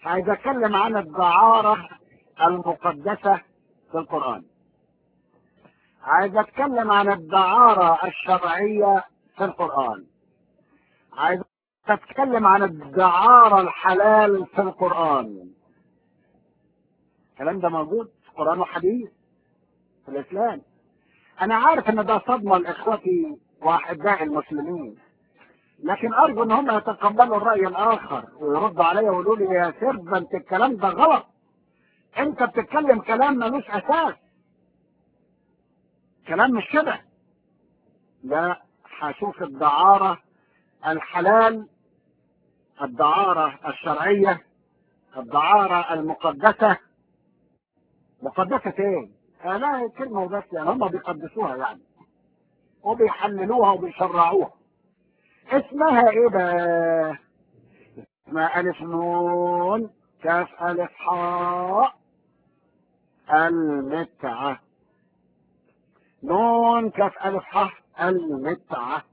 عايز اتكلم عن الدعارة المقدسة في القرآن عايز اتكلم عن الدعارة الشرعية في القرآن عايز اتكلم عن الدعارة الحلال في القرآن الكلام ده موجود في القرآن وحديث في الإسلام أنا عارف إن ده صدمة لإخوتي وأحبائي المسلمين لكن أرجو إن هم يتقبلوا الرأي الآخر ويردوا عليا ويقولوا لي يا سرب أنت الكلام ده غلط أنت بتتكلم كلام ملوش أساس كلام مش كده لا هشوف الدعارة الحلال الدعارة الشرعية الدعارة المقدسة مقدسة ايه؟ آه لا كلمة بس يعني هم بيقدسوها يعني وبيحللوها وبيشرعوها اسمها ايه بقى؟ اسمها ألف نون كاف ألف حاء المتعة نون كاف ألف حاء المتعة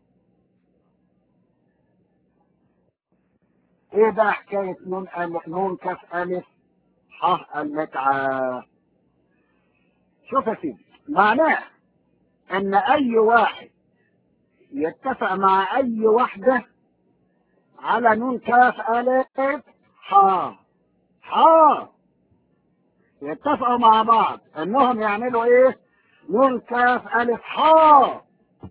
ايه بقى حكاية نون ألف نون كاف ألف حاء المتعة شوف يا سيدي معناه ان اي واحد يتفق مع اي واحدة على نون كاف الف حا حا يتفقوا مع بعض انهم يعملوا ايه نون كاف الف حا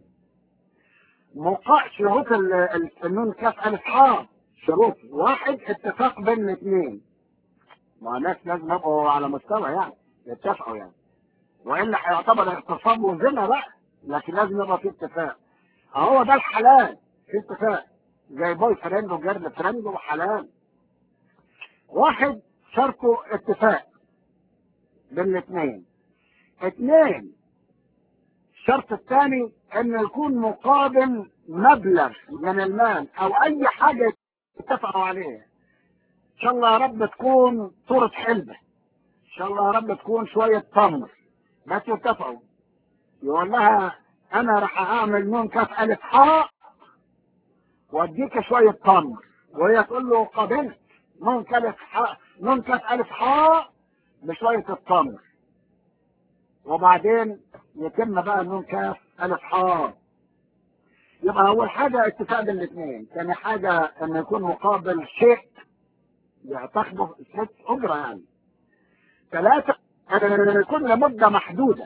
مقا شروط ال- ال- النون كاف الف حا شروط واحد اتفاق بين الاثنين ما ناس لازم يبقوا على مستوى يعني يتفقوا يعني والا هيعتبر اغتصاب وزنا بقى لكن لازم يبقى في اتفاق هو ده الحلال في اتفاق زي بوي فريند وجيرل فريند وحلال واحد شرطه اتفاق بين الاثنين اثنين الشرط الثاني ان يكون مقابل مبلغ من المال او اي حاجه اتفقوا عليها ان شاء الله يا رب تكون صوره حلبه ان شاء الله يا رب تكون شويه تمر بس اتفقوا يقول لها انا راح اعمل نون كاف الف حاء واديك شويه تمر وهي تقول له قبلت نون كاف حاء نون كاف الف حاء بشويه التمر وبعدين يتم بقى نون كاف الف حاء يبقى اول حاجه اتفاق بين الاثنين ثاني حاجه ان يكون مقابل شيء تاخده ست اجره يعني ثلاثه ان يكون لمده محدوده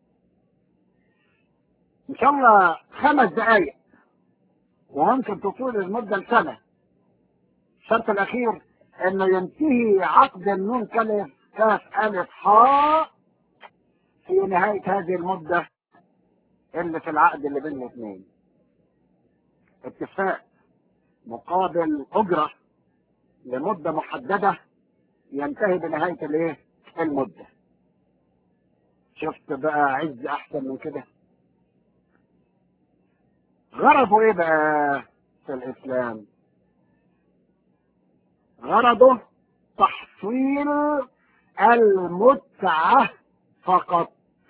ان شاء الله خمس دقائق وممكن تطول المدة لسنة الشرط الأخير إنه ينتهي عقد النون كلف كاف ألف حاء في نهاية هذه المدة اللي في العقد اللي بين الاثنين اتفاق مقابل أجرة لمدة محددة ينتهي بنهاية الايه؟ المدة شفت بقى عز أحسن من كده غرضه ايه بقى في الاسلام غرضه تحصيل المتعة فقط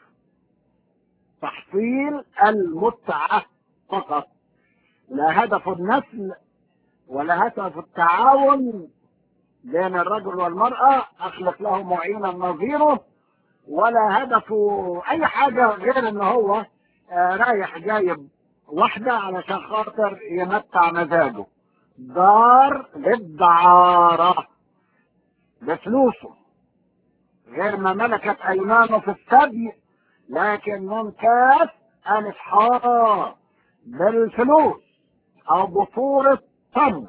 تحصيل المتعة فقط لا هدف النسل ولا هدف التعاون بين الرجل والمرأة أخلق له معينا نظيره ولا هدفه أي حاجة غير إن هو آه رايح جايب واحدة علشان خاطر يمتع مزاجه دار للدعارة بفلوسه غير ما ملكت أيمانه في الثدي لكن ممتاز ألف حاء بالفلوس أو بصورة تمر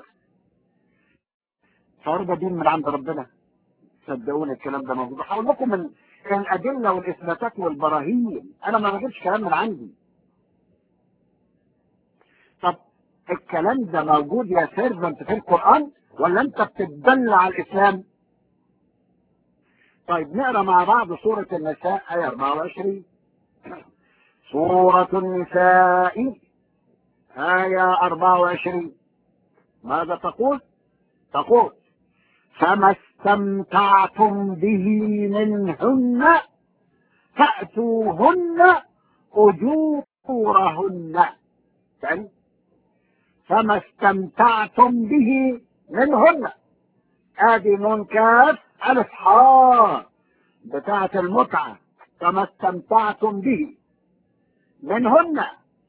فارض دين من عند ربنا صدقوني الكلام ده موجود هقول لكم ال- الأدلة والإثباتات والبراهين أنا ما بجيبش كلام من عندي طب الكلام ده موجود يا سيرفنت في القرآن ولا انت بتدل على الإسلام طيب نقرا مع بعض سورة النساء آية 24 سورة النساء آية 24 ماذا تقول؟ تقول فما استمتعتم به منهن فأتوهن أجورهن تاني فما استمتعتم به منهن ادي نون كاف الف حاء بتاعة المتعة كما استمتعتم به منهن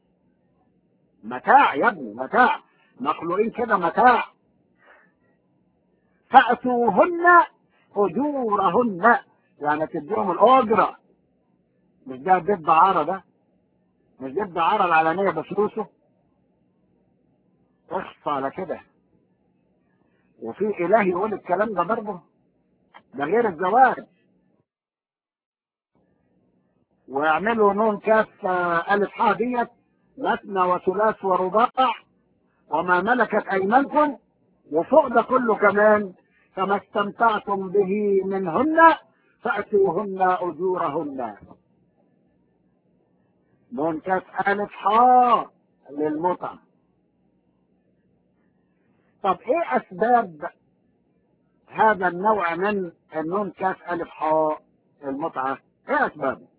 متاع يا ابني متاع مخلوقين كده متاع فأتوهن أجورهن يعني تديهم الأجرة مش ده بيت دعارة ده مش بيت دعارة العلانية بفلوسه اخفى على كده وفي إله يقول الكلام ده برضه ده غير الزواج ويعملوا نون كاف ألف حاء ديت مثنى وثلاث ورباع وما ملكت أيمانكم وفوق ده كله كمان فما استمتعتم به منهن فأتوهن أجورهن نون كاف ألف حاء للمتعة طب ايه اسباب هذا النوع من النون كاف الف حاء المتعة ايه اسبابه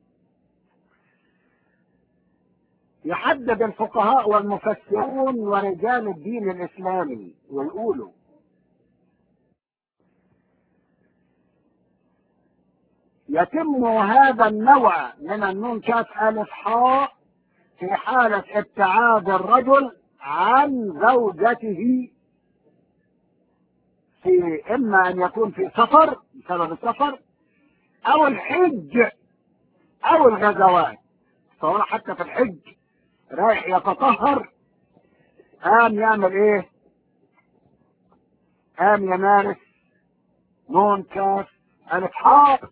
يحدد الفقهاء والمفسرون ورجال الدين الاسلامي ويقولوا يتم هذا النوع من النون كاف الف حاء في حالة ابتعاد الرجل عن زوجته في اما ان يكون في سفر بسبب السفر او الحج او الغزوات سواء حتى في الحج رايح يتطهر قام يعمل ايه قام يمارس نون كاف الف حاء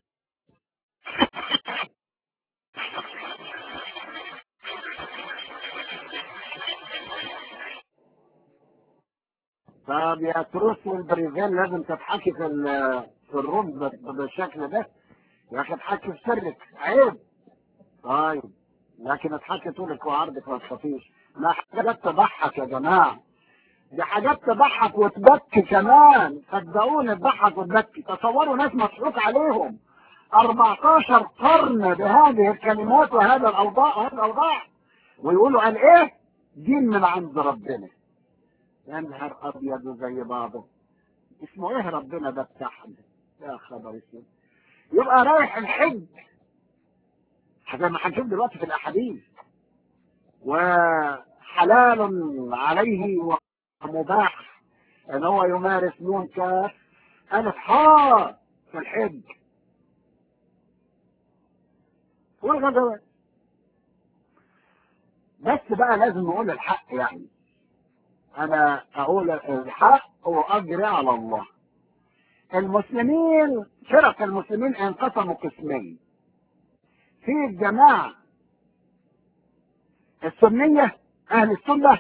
طب يا تروس والبريفين لازم تضحكي في في الروم بالشكل ده يا اخي اضحكي في سرك عيب طيب لكن اضحكي طولك وعرضك ما تخافيش ما حاجات تضحك يا جماعه دي حاجات تضحك وتبكي كمان صدقوني تضحك وتبكي تصوروا ناس مضحوك عليهم 14 قرن بهذه الكلمات وهذا الاوضاع وهذه الاوضاع ويقولوا قال ايه دين من عند ربنا يا نهار ابيض زي بعضه اسمه ايه ربنا ده بتاعهم يا خبر اسود يبقى رايح الحج زي ما هنشوف دلوقتي في الاحاديث وحلال عليه ومباح ان هو يمارس نون كاف الف حاء في الحج والغزوات بس بقى لازم نقول الحق يعني انا اقول الحق واجري على الله المسلمين فرق المسلمين انقسموا قسمين في الجماعة السنية اهل السنة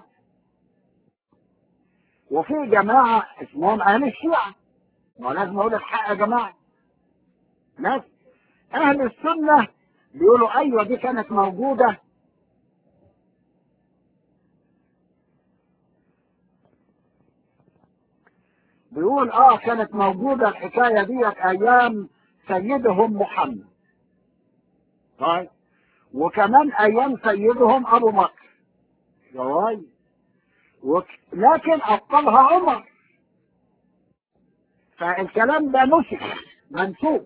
وفي جماعة اسمهم اهل الشيعة ما لازم اقول الحق يا جماعة ناس اهل السنة بيقولوا ايوه دي كانت موجودة بيقول اه كانت موجودة الحكاية ديت ايام سيدهم محمد طيب وكمان ايام سيدهم ابو بكر جواي وك... لكن ابطلها عمر فالكلام ده نسخ منسوخ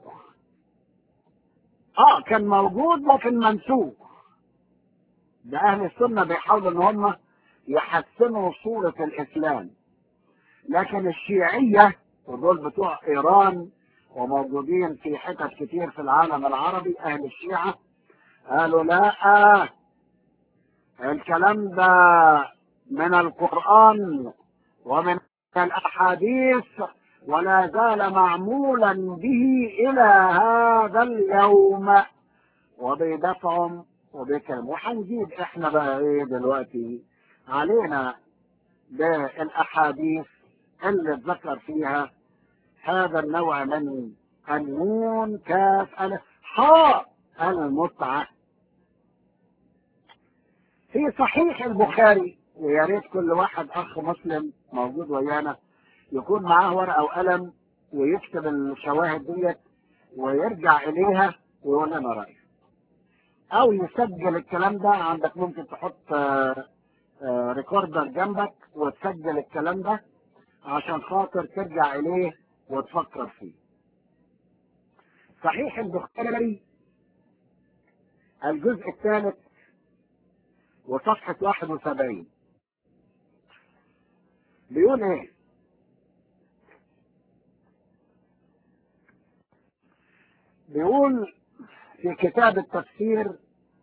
اه كان موجود لكن منسوخ ده اهل السنة بيحاولوا ان هم يحسنوا صورة الاسلام لكن الشيعية ودول بتوع ايران وموجودين في حتت كتير في العالم العربي اهل الشيعة قالوا لا الكلام ده من القرآن ومن الاحاديث ولا زال معمولا به الى هذا اليوم وبيدفعهم وبكلم وهنجيب احنا بقى ايه دلوقتي علينا بالاحاديث اللي اتذكر فيها هذا النوع من النون كاف الف حاء المتعة في صحيح البخاري ويا ريت كل واحد اخ مسلم موجود ويانا يكون معاه ورقه وقلم ويكتب الشواهد ديت ويرجع اليها ويقول لنا رايه او يسجل الكلام ده عندك ممكن تحط ريكوردر جنبك وتسجل الكلام ده عشان خاطر ترجع اليه وتفكر فيه صحيح البخاري الجزء الثالث وصفحة 71 بيقول ايه بيقول في كتاب التفسير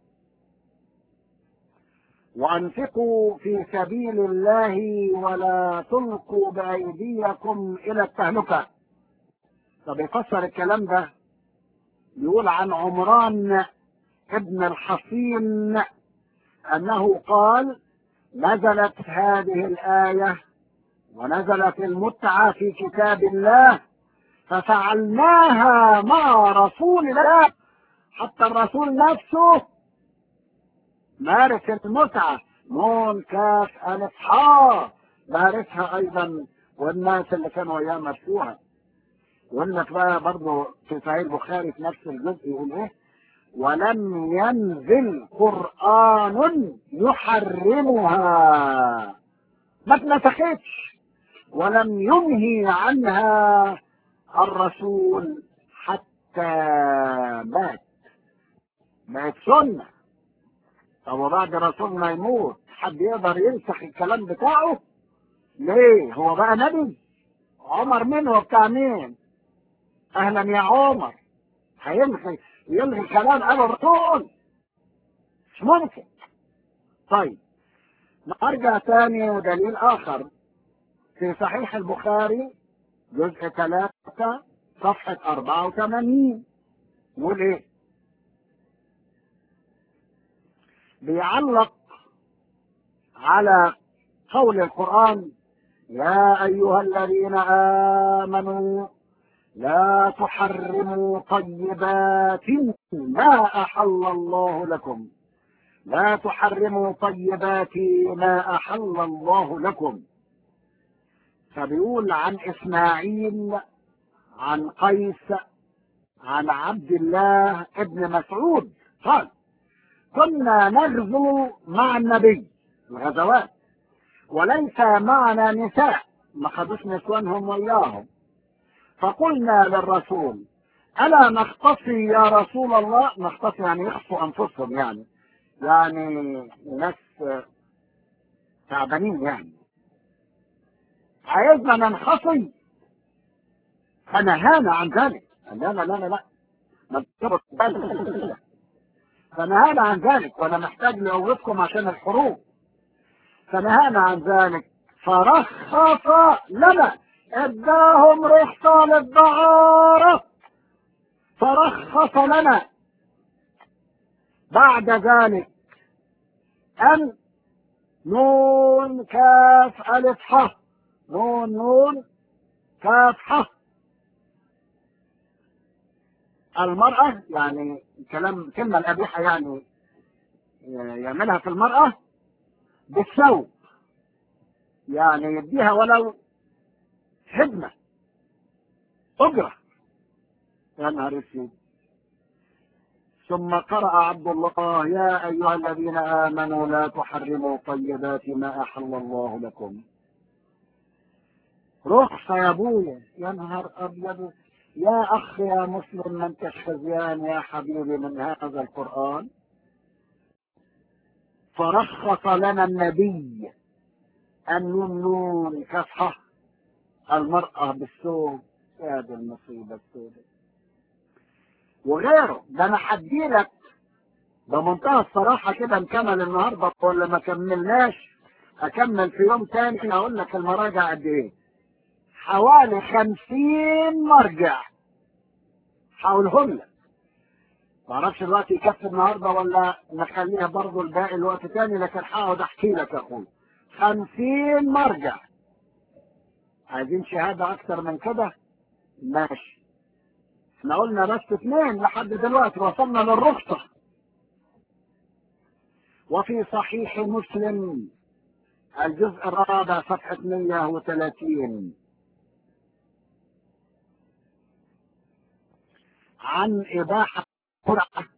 وانفقوا في سبيل الله ولا تلقوا بايديكم الى التهلكه طب يفسر الكلام ده يقول عن عمران ابن الحصين انه قال نزلت هذه الايه ونزلت المتعه في كتاب الله ففعلناها مع رسول الله حتى الرسول نفسه مارس المتعة نون كاف ألف حاء مارسها أيضا والناس اللي كانوا أيام مرسوها وإنك بقى برضه في صحيح البخاري في نفس الجزء يقول إيه ولم ينزل قرآن يحرمها ما اتنسختش ولم ينهي عنها الرسول حتى مات بقت سنة طب وبعد الرسول ما يموت حد يقدر ينسخ الكلام بتاعه ليه هو بقى نبي عمر مين هو بتاع مين اهلا يا عمر هيلغي يلغي كلام ابو الرسول مش ممكن طيب نرجع تاني ودليل اخر في صحيح البخاري جزء ثلاثة صفحة 84 يقول ايه بيعلق على قول القرآن يا أيها الذين آمنوا لا تحرموا طيبات ما أحل الله لكم لا تحرموا طيبات ما أحل الله لكم فبيقول عن إسماعيل عن قيس عن عبد الله ابن مسعود قال كنا نغزو مع النبي الغزوات وليس معنا نساء ما خدوش نسوانهم وياهم فقلنا للرسول ألا نختصي يا رسول الله نختصي يعني يخفوا أنفسهم يعني يعني ناس تعبانين يعني عايزنا ننخصي فنهانا عن ذلك لا لا لا لا لا ما تضرب فنهانا عن ذلك وانا محتاج لقوتكم عشان الحروب فنهانا عن ذلك فرخص لنا اداهم رخصة للدعارة فرخص لنا بعد ذلك ان نون كاف الف ح نون نون كاف ح المرأة يعني كلام كلمة القبيحة يعني يعملها في المرأة بالثوب يعني يديها ولو خدمة أجرة يا نهار اسود ثم قرأ عبد الله يا أيها الذين آمنوا لا تحرموا طيبات ما أحل الله لكم رخصة يا أبويا يا نهار أبيض يا أخ يا مسلم من تشفزيان يا حبيبي من هذا القرآن فرخص لنا النبي أن يمنون كفحة المرأة بالثوب يا دي المصيبة السوداء وغيره ده أنا حدي لك بمنتهى الصراحة كده نكمل النهاردة ولا ما كملناش أكمل في يوم تاني أقول لك المراجع قد إيه حوالي خمسين مرجع حولهم لك معرفش الوقت يكفي النهارده ولا نخليها برضه الباقي الوقت تاني لكن هقعد احكي لك يا اخويا خمسين مرجع عايزين شهادة أكتر من كده ماشي احنا قلنا بس اثنين لحد دلوقتي وصلنا للرخصة وفي صحيح مسلم الجزء الرابع صفحة 130 عن إباحة القرعة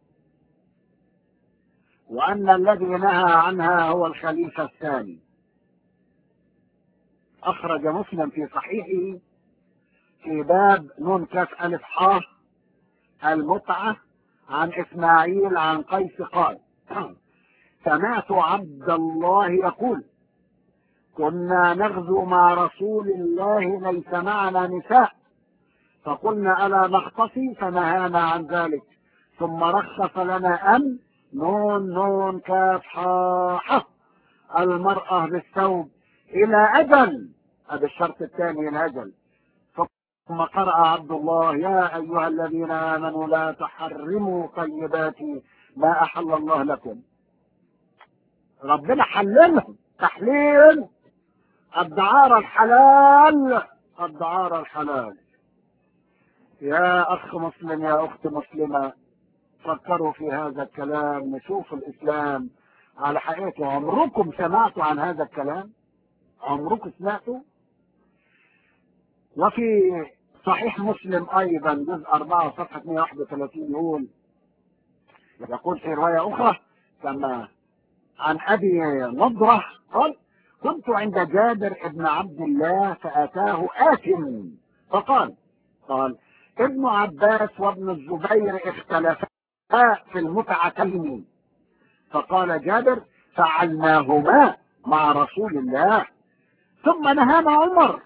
وأن الذي نهى عنها هو الخليفة الثاني أخرج مسلم في صحيحه في باب نون كاف ألف حاء المتعة عن إسماعيل عن قيس قال سمعت عبد الله يقول كنا نغزو مع رسول الله ليس معنا نساء فقلنا ألا نختصي فنهانا عن ذلك ثم رخص لنا أن نون نون كاف حاء المرأة بالثوب إلى أجل هذا الشرط الثاني الأجل ثم قرأ عبد الله يا أيها الذين آمنوا لا تحرموا طيبات ما أحل الله لكم ربنا حللهم تحليل الدعارة الحلال الدعارة الحلال يا أخ مسلم يا أخت مسلمة فكروا في هذا الكلام نشوف الإسلام على حقيقته عمركم سمعتوا عن هذا الكلام عمركم سمعتوا وفي صحيح مسلم أيضا جزء 4 صفحة 131 يقول يقول في رواية أخرى كما عن أبي نضرة قال كنت عند جابر بن عبد الله فأتاه آت فقال قال ابن عباس وابن الزبير اختلفا في المتعتين فقال جابر فعلناهما مع رسول الله ثم نهانا عمر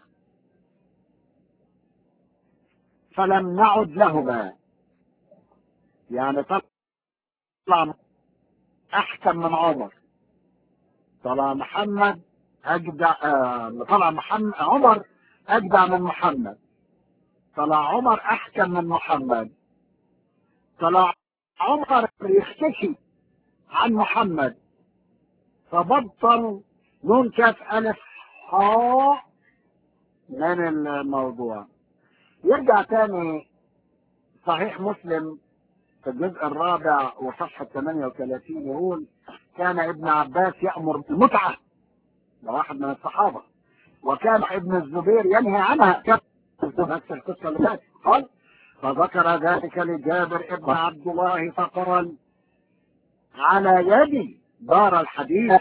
فلم نعد لهما يعني طلع احكم من عمر طلع محمد اجدع آه طلع محمد عمر اجدع من محمد طلع عمر احكم من محمد طلع عمر يختشي عن محمد فبطل نون كاف الف حاء من الموضوع يرجع تاني صحيح مسلم في الجزء الرابع وصفحة 38 يقول كان ابن عباس يأمر بالمتعة ده واحد من الصحابة وكان ابن الزبير ينهي عنها نفس القصة اللي فاتت قال فذكر ذلك لجابر ابن عبد الله فقال على يدي دار الحديث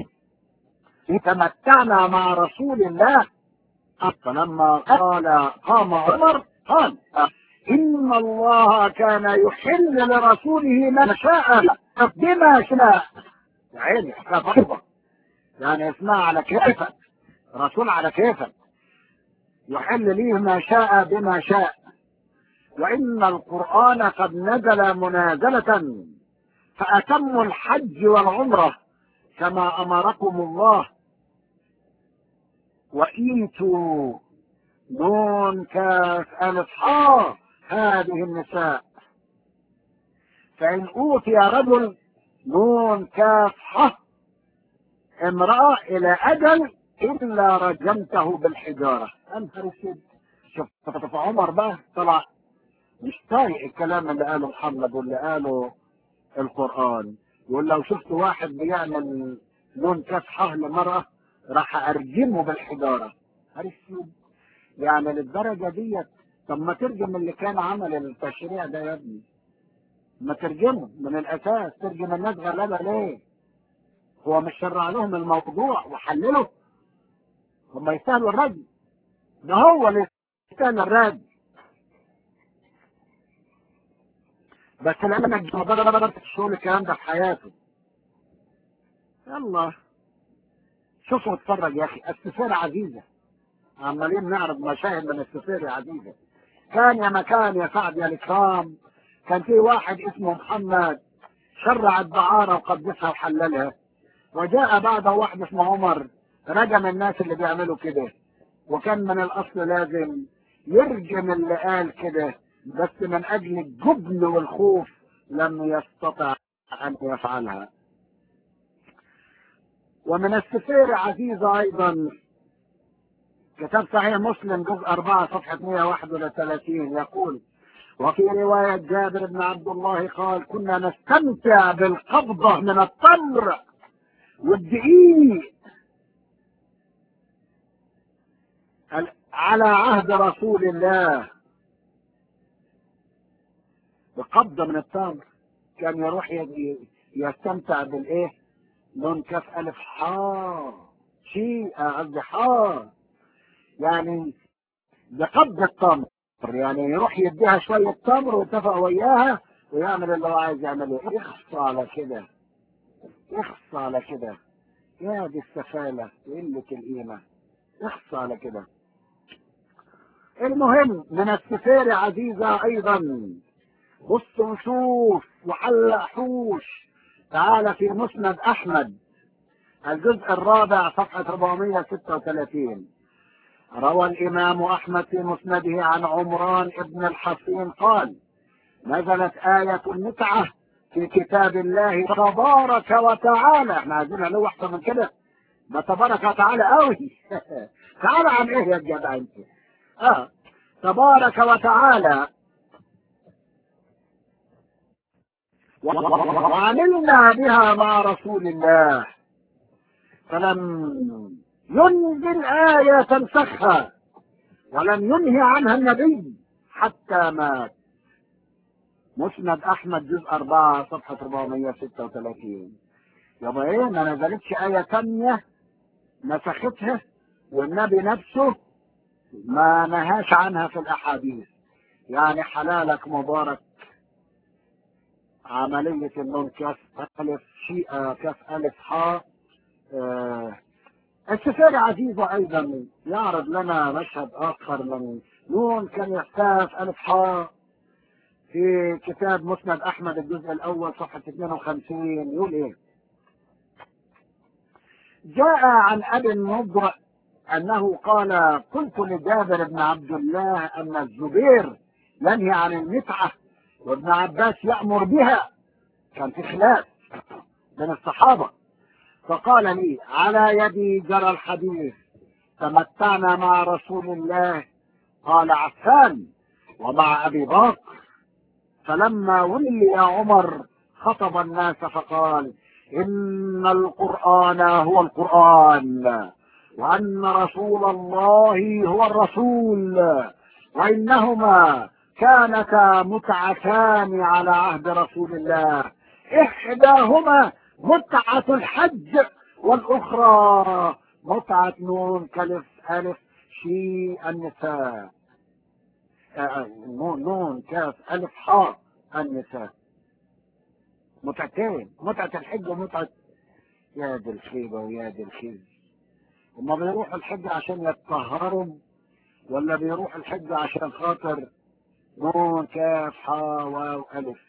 تمتعنا مع رسول الله فلما قال قام عمر قال إن الله كان يحل لرسوله ما شاء بما شاء عيني فرضة يعني اسمها على كيفك رسول على كيفك يحل ليه ما شاء بما شاء وإن القرآن قد نزل منازلة فأتموا الحج والعمرة كما أمركم الله وإيتوا نون كاف ألف حاء هذه النساء فإن أوتي رجل نون كاف حاء امرأة إلى أجل إلا رجمته بالحجارة أنهر السد شوف عمر بقى طلع مش طايق الكلام اللي قاله محمد واللي قاله القرآن يقول لو شفت واحد بيعمل لون كاف حاء لمرأة راح ارجمه بالحجاره هرسيب يعني للدرجه ديت طب ما ترجم اللي كان عمل التشريع ده يا ابني ما ترجمه من الاساس ترجم الناس غلابه ليه هو مش شرع لهم الموضوع وحلله هم يستاهلوا الرجم ده هو اللي يستاهل الرجم بس لما جربت الشغل الكلام ده في حياته يلا شوفوا اتفرج يا اخي السفيرة عزيزة عمالين نعرض مشاهد من السفيرة عزيزة كان يا مكان يا سعد يا الكرام كان في واحد اسمه محمد شرع الدعارة وقدسها وحللها وجاء بعده واحد اسمه عمر رجم الناس اللي بيعملوا كده وكان من الاصل لازم يرجم اللي قال كده بس من اجل الجبن والخوف لم يستطع ان يفعلها ومن السفير عزيزة أيضا كتاب صحيح مسلم جزء 4 صفحة 131 يقول وفي رواية جابر بن عبد الله قال كنا نستمتع بالقبضة من التمر والدقيق على عهد رسول الله بقبضة من التمر كان يروح يستمتع بالايه نون كاف ألف حاء شيء قصدي حاء يعني بقبض التمر يعني يروح يديها شوية تمر ويتفق وياها ويعمل اللي هو عايز يعمله يخص على كده يخص على كده يا دي السفالة وقلة القيمة يخص على كده المهم من السفارة عزيزة أيضا بص وشوف وحلق حوش تعال في مسند أحمد الجزء الرابع صفحة 436 روى الإمام أحمد في مسنده عن عمران ابن الحصين قال نزلت آية المتعة في كتاب الله تبارك وتعالى احنا عايزين له واحدة من كده ده تبارك وتعالى قوي تعالى عن ايه يا جدع انت اه تبارك وتعالى وعملنا بها مع رسول الله فلم ينزل آية تنسخها ولم ينهي عنها النبي حتى مات مسند أحمد جزء 4 صفحة 436 يبقى إيه ما نزلتش آية ثانية نسختها والنبي نفسه ما نهاش عنها في الأحاديث يعني حلالك مبارك عملية النون كاف ألف شيء كاف ألف حاء آه السفارة عزيزة أيضا يعرض لنا مشهد آخر من نون كان يحتاج ألف حاء في كتاب مسند أحمد الجزء الأول صفحة 52 يقول إيه جاء عن أبي النضر أنه قال قلت لجابر بن عبد الله أن الزبير ينهي عن المتعة وابن عباس يأمر بها كان في خلاف بين الصحابة فقال لي على يدي جرى الحديث تمتعنا مع رسول الله قال عفان ومع أبي بكر فلما ولي عمر خطب الناس فقال إن القرآن هو القرآن وأن رسول الله هو الرسول وإنهما كانتا متعتان على عهد رسول الله إحداهما متعة الحج والأخرى متعة نون كلف ألف شي النساء نون نون كاف ألف حاء النساء متعتين متعة الحج ومتعة يا دي الخيبة ويا دي الخيبة هما بيروحوا الحج عشان يتطهروا ولا بيروح الحج عشان خاطر نون كاف حاء واو ألف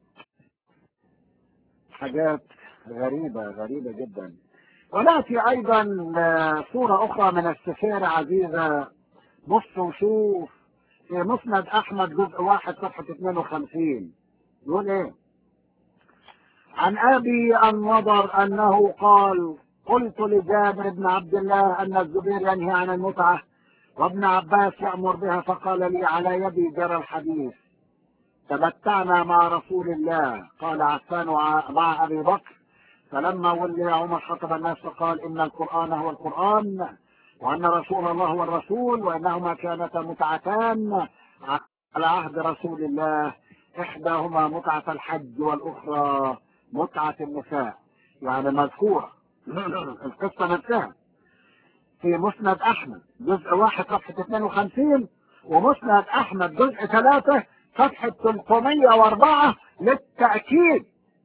حاجات غريبة غريبة جدا ونأتي أيضا صورة أخرى من السفارة عزيزة بص وشوف في مسند أحمد جزء واحد صفحة 52 يقول إيه عن أبي النضر أنه قال قلت لجابر بن عبد الله أن الزبير ينهي عن المتعة وابن عباس يأمر بها فقال لي على يدي جرى الحديث تمتعنا مع رسول الله قال عفان مع أبي بكر فلما ولي عمر خطب الناس فقال إن القرآن هو القرآن وأن رسول الله هو الرسول وأنهما كانتا متعتان على عهد رسول الله إحداهما متعة الحج والأخرى متعة النساء يعني مذكورة القصة نفسها في مسند أحمد جزء واحد صفحة 52 ومسند أحمد جزء ثلاثة صفحة 304 للتأكيد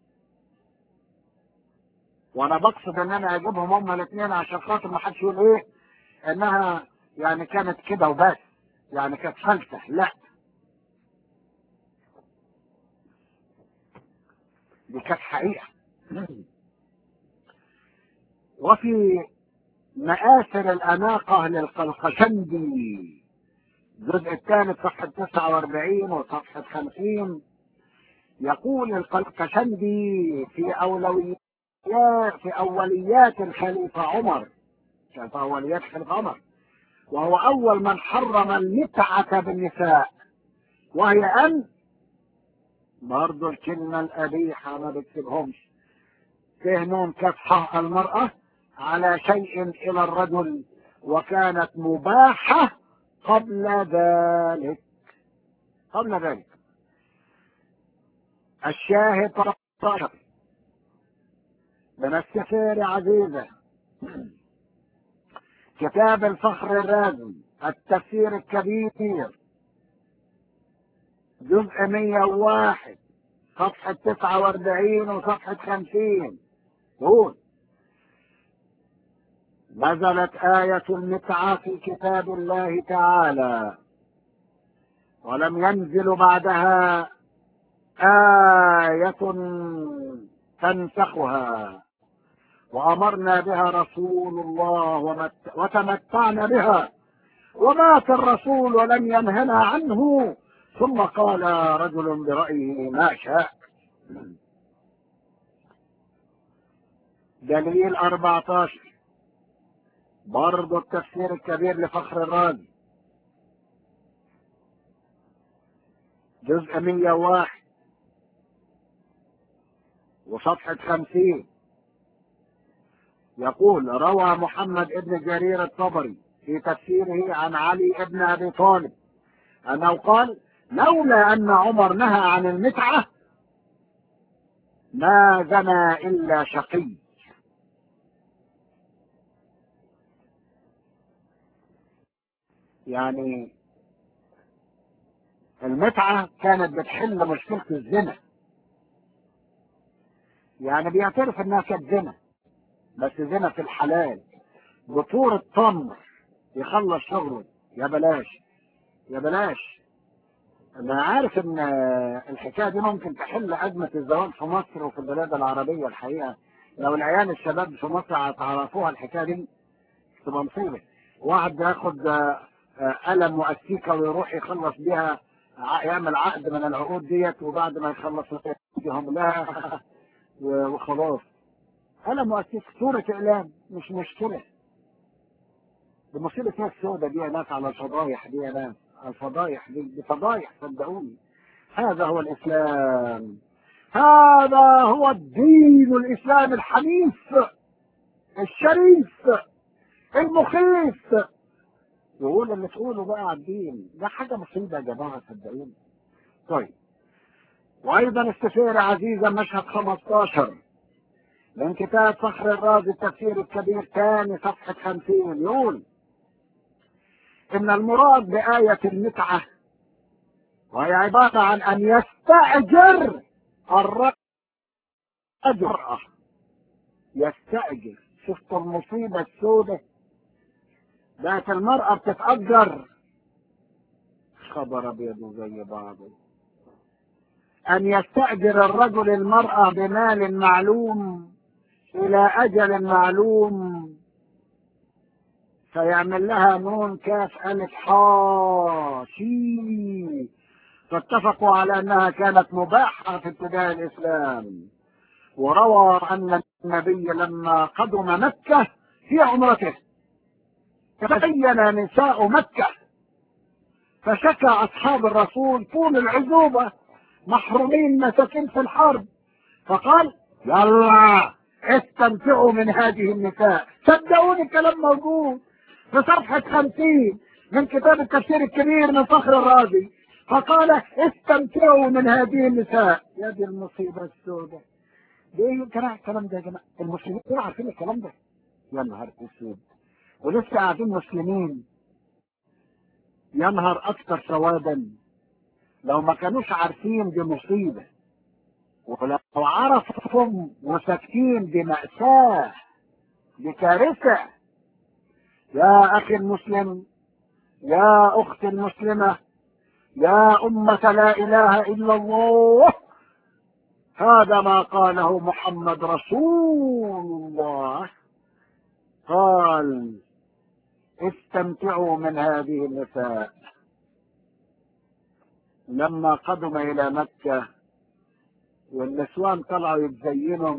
وانا بقصد ان انا اجيبهم هما الاثنين عشان خاطر ما حدش يقول ايه انها يعني كانت كده وبس يعني كانت فلسفه لا دي كانت حقيقه وفي مآثر الأناقة للقلقشندي الجزء الثالث صفحة 49 وصفحة 50 يقول القلقشندي في أولويات في أوليات الخليفة عمر كان في أوليات الخليفة عمر وهو أول من حرم المتعة بالنساء وهي أن برضه الكلمة القبيحة ما بتسيبهمش فهنون كفحة المرأة على شيء إلى الرجل وكانت مباحة قبل ذلك قبل ذلك الشاهد 13 من السفير عزيزة كتاب الفخر الرازي التفسير الكبير جزء 101 صفحة 49 وصفحة 50 قول نزلت آية المتعة في كتاب الله تعالى ولم ينزل بعدها آية تنسخها وأمرنا بها رسول الله ومت... وتمتعنا بها ومات الرسول ولم ينهنا عنه ثم قال رجل برأيه ما شاء دليل 14 برضه التفسير الكبير لفخر الرازي جزء 101 وصفحة 50 يقول روى محمد ابن جرير الطبري في تفسيره عن علي ابن ابي طالب انه قال لولا ان عمر نهى عن المتعه ما زنى الا شقي يعني المتعه كانت بتحل مشكله الزنا يعني بيعترف انها كانت زنا بس زنا في الحلال بطور التمر يخلص شغله يا بلاش يا بلاش انا عارف ان الحكايه دي ممكن تحل ازمه الزواج في مصر وفي البلاد العربيه الحقيقه لو العيال الشباب في مصر هتعرفوها الحكايه دي تبقى مصيبه واحد ياخد قلم واستيكه ويروح يخلص بيها يعمل عقد من العقود ديت وبعد ما يخلص يديهم لها وخلاص قلم واستيكه صوره اعلام مش مشكله دي مصيبه ناس سودة دي ناس على الفضايح دي ناس الفضايح دي دي فضايح صدقوني هذا هو الاسلام هذا هو الدين الاسلام الحنيف الشريف المخيف يقول اللي تقوله بقى على الدين ده حاجه مصيبه يا جماعه صدقوني طيب وايضا السفير عزيزه مشهد 15 من كتاب فخر الرازي التفسير الكبير ثاني صفحه 50 يقول ان المراد بآية المتعة وهي عبارة عن ان يستأجر الرجل المرأة يستأجر شفت المصيبة السوداء بقت المرأة بتتأجر خبر ابيض زي بعضه ان يستأجر الرجل المرأة بمال معلوم الى اجل معلوم فيعمل لها نون كاف ألف حا شي فاتفقوا على أنها كانت مباحة في ابتداء الإسلام وروى أن النبي لما قدم مكة في عمرته تبين نساء مكة فشكى أصحاب الرسول طول العزوبة محرومين مساكين في الحرب فقال يلا استمتعوا من هذه النساء صدقوني الكلام موجود في صفحة خمسين من كتاب التفسير الكبير من فخر الرازي فقال استمتعوا من هذه النساء يا دي المصيبة السوداء ليه كلام الكلام ده يا جماعة المسلمين دول عارفين الكلام ده يا نهار اسود ولسه قاعدين مسلمين يا نهار اكثر سوادا لو ما كانوش عارفين دي مصيبة ولو عرفهم وساكتين دي مأساة دي كارثة يا أخي المسلم يا أختي المسلمة يا أمة لا إله إلا الله هذا ما قاله محمد رسول الله قال استمتعوا من هذه النساء لما قدم إلى مكة والنسوان طلعوا يتزينوا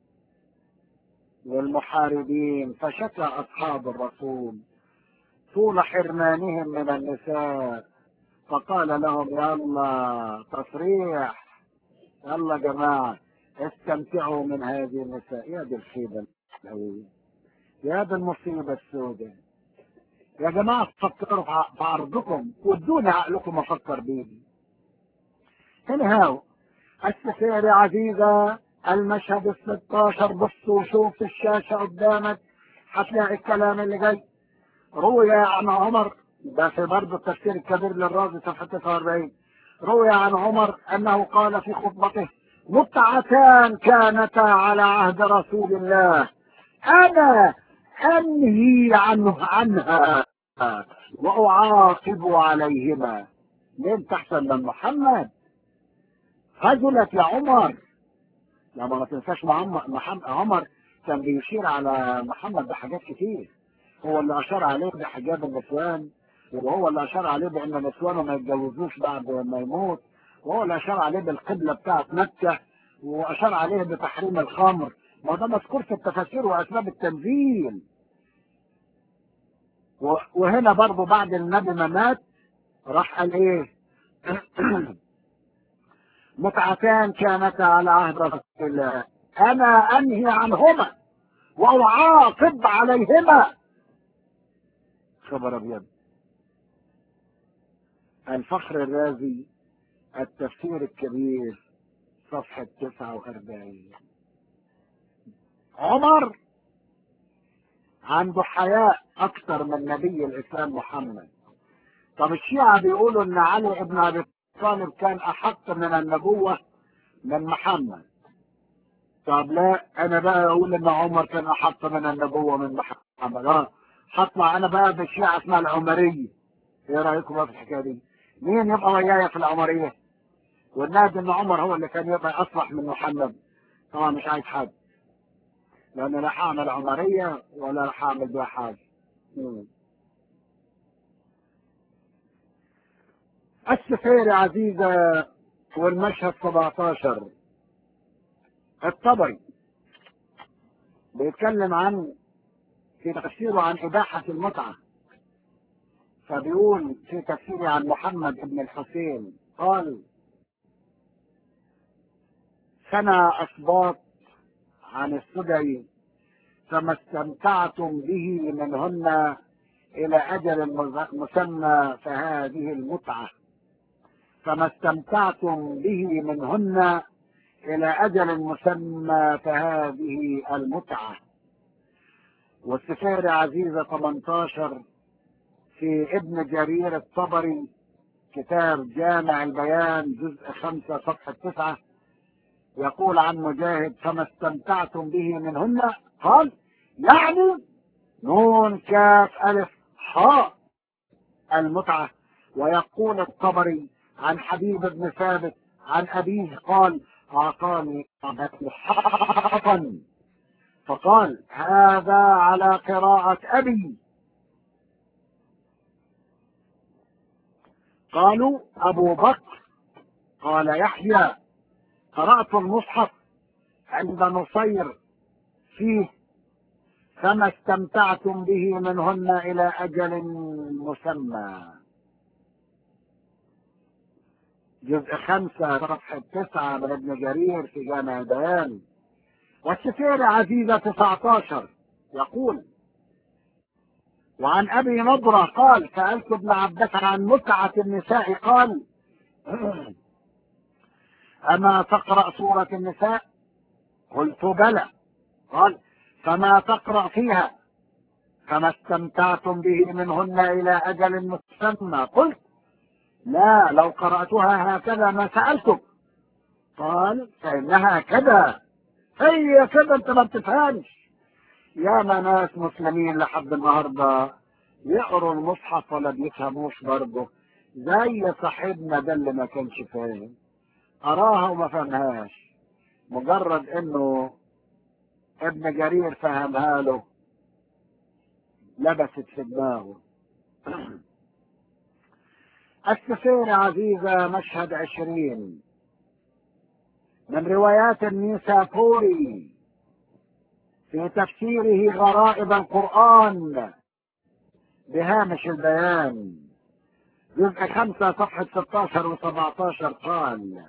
للمحاربين فشكى أصحاب الرسول طول حرمانهم من النساء فقال لهم يلا تصريح يلا جماعة استمتعوا من هذه النساء يا دي الخيبة القوية يا دي المصيبة السوداء يا جماعة فكروا في عرضكم وادوني عقلكم افكر بيه هنا هاو السفيرة عزيزة المشهد ال 16 بص وشوف الشاشة قدامك هتلاقي الكلام اللي جاي روي عن عمر ده في برضه التفسير الكبير للرازي صفحة 49 روي عن عمر أنه قال في خطبته متعتان كانتا على عهد رسول الله أنا أنهي عنه عنها وأعاقب عليهما لين تحسن من محمد خجلت يا عمر لما ما تنساش محمد, محمد عمر كان بيشير على محمد بحاجات كتير هو اللي أشار عليه بحجاب النسوان وهو اللي أشار عليه بأن نسوانه ما يتجوزوش بعد ما يموت وهو اللي أشار عليه بالقبلة بتاعت مكة وأشار عليه بتحريم الخمر ما ده مذكور في التفاسير وأسباب التنزيل وهنا برضه بعد النبي ما مات راح قال ايه متعتان كانتا على عهد رسول الله انا انهي عنهما واعاقب عليهما خبر ابيض الفخر الرازي التفسير الكبير صفحة 49 عمر عنده حياء اكثر من نبي الاسلام محمد طب الشيعة بيقولوا ان علي ابن ابي طالب كان احق من النبوة من محمد طب لا انا بقى اقول ان عمر كان احق من النبوة من محمد اه هطلع انا بقى بالشيعة اسمها العمرية ايه رايكم بقى في الحكاية دي مين يبقى ويايا في العمرية والنادي ان عمر هو اللي كان يبقى اصلح من محمد طبعا مش عايز حد لان لا هعمل عمرية ولا هعمل بيها حاجة السفير عزيزة والمشهد 17 الطبري بيتكلم عن في تفسيره عن إباحة المتعة فبيقول في تفسيره عن محمد بن الحسين قال سنة أسباط عن السدي فما استمتعتم به منهن إلى أجل مسمى فهذه المتعة فما استمتعتم به منهن إلى أجل مسمى فهذه المتعة والسفير عزيزة 18 في ابن جرير الطبري كتاب جامع البيان جزء 5 صفحة 9 يقول عن مجاهد فما استمتعتم به منهن قال يعني نون كاف ألف حاء المتعة ويقول الطبري عن حبيب بن ثابت عن أبيه قال أعطاني حقا فقال هذا على قراءة أبي قالوا أبو بكر قال يحيى قرأت المصحف عند نصير فيه فما استمتعتم به منهن إلى أجل مسمى جزء خمسة صفحة تسعة من ابن جرير في جامع البيان والسفير عزيزة 19 يقول وعن أبي نضرة قال سألت ابن عباس عن متعة النساء قال أما تقرأ سورة النساء قلت بلى قال فما تقرأ فيها فما استمتعتم به منهن إلى أجل مسمى قلت لا لو قرأتها هكذا ما سألتك قال فإنها كذا هي كذا أنت ما بتفهمش يا ناس مسلمين لحد النهاردة يقروا المصحف ولا بيفهموش برضه زي صاحبنا ده اللي ما كانش فاهم قراها وما فهمهاش مجرد انه ابن جرير فهمها له لبست في دماغه السفير عزيزة مشهد عشرين من روايات النيسابوري في تفسيره غرائب القرآن بهامش البيان جزء خمسة صفحة 16 و 17 قال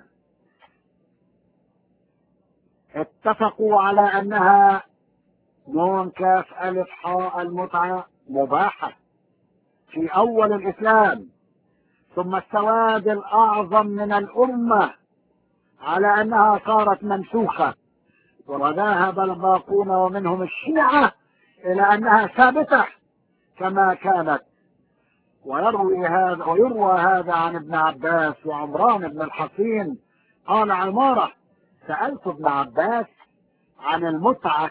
اتفقوا على أنها نون كاف ألف حاء المتعة مباحة في أول الإسلام ثم السواد الأعظم من الأمة على أنها صارت منسوخة وذهب الباقون ومنهم الشيعة إلى أنها ثابتة كما كانت ويروي هذا ويروى هذا عن ابن عباس وعمران بن الحصين قال عمارة سألت ابن عباس عن المتعة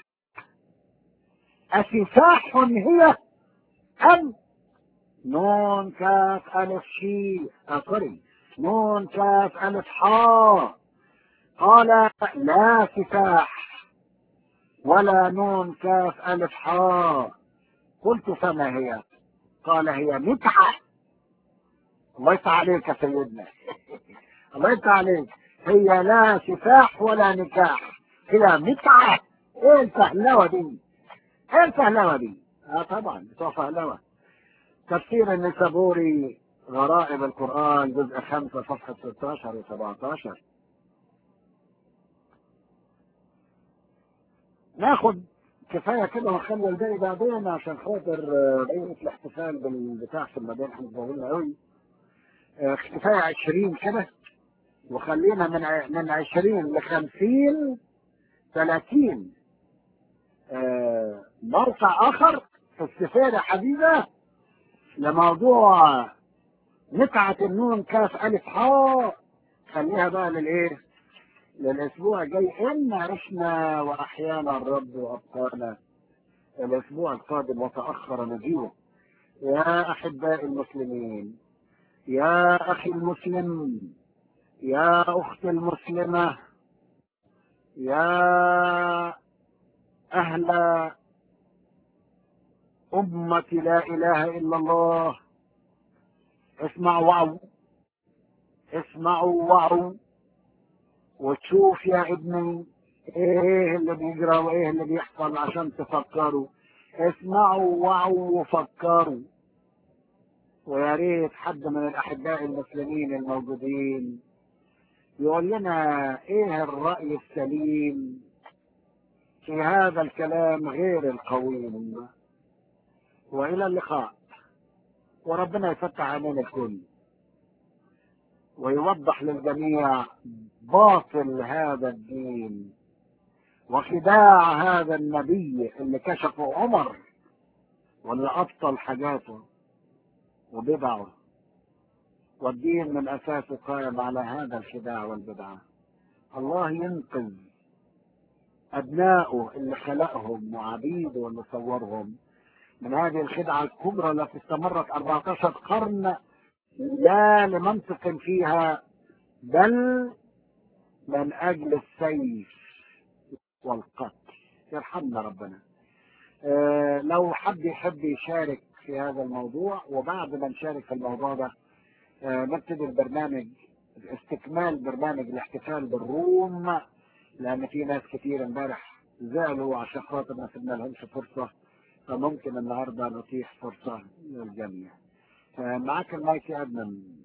أسفاح هي أم نون كاف ألف شي سوري نون كاف ألف حاء قال لا سفاح ولا نون كاف ألف حاء قلت فما هي قال هي متعة الله يفتح عليك يا سيدنا الله يفتح عليك هي لا سفاح ولا نكاح هي متعة ايه الفهلوة دي ايه الفهلوة دي اه طبعا بتوع فهلوة تفسير النسابوري غرائب القرآن جزء خمسة صفحة 16 و 17 ناخد كفاية كده ونخلي الباقي بعدين عشان خاطر بقية الاحتفال بالبتاع في المدينة احنا طويلة قوي كفاية 20 كده وخلينا من ع- من 20 ل 50 30 آه، موقع آخر في استفادة حديثة لموضوع متعة النون كاف ألف حاء خليها بقى للإيه؟ للأسبوع الجاي إن عشنا وأحيانا الرب وأبقانا الأسبوع القادم وتأخر مجيئه يا أحباء المسلمين يا أخي المسلم يا أختي المسلمة يا أهل أمة لا إله إلا الله اسمعوا وعوا اسمعوا وعوا وتشوف يا ابني ايه اللي بيجرى وايه اللي بيحصل عشان تفكروا اسمعوا وعوا وفكروا ويا ريت حد من الاحباء المسلمين الموجودين يقول لنا ايه الرأي السليم في هذا الكلام غير القويم والى اللقاء وربنا يفتح علينا الكل ويوضح للجميع باطل هذا الدين وخداع هذا النبي اللي كشفه عمر واللي ابطل حاجاته وبدعه والدين من اساسه قائم على هذا الخداع والبدعه الله ينقذ ابنائه اللي خلقهم وعبيده اللي صورهم من هذه الخدعه الكبرى التي استمرت 14 قرن لا لمنطق فيها بل من اجل السيف والقتل يرحمنا ربنا آه لو حد يحب يشارك في هذا الموضوع وبعد ما نشارك في الموضوع ده آه نبتدي البرنامج استكمال برنامج الاحتفال بالروم لان في ناس كتير امبارح زعلوا عشان خاطر ما سيبنا لهمش فرصه فممكن النهارده نتيح فرصه للجميع معاك المايك يا ادمن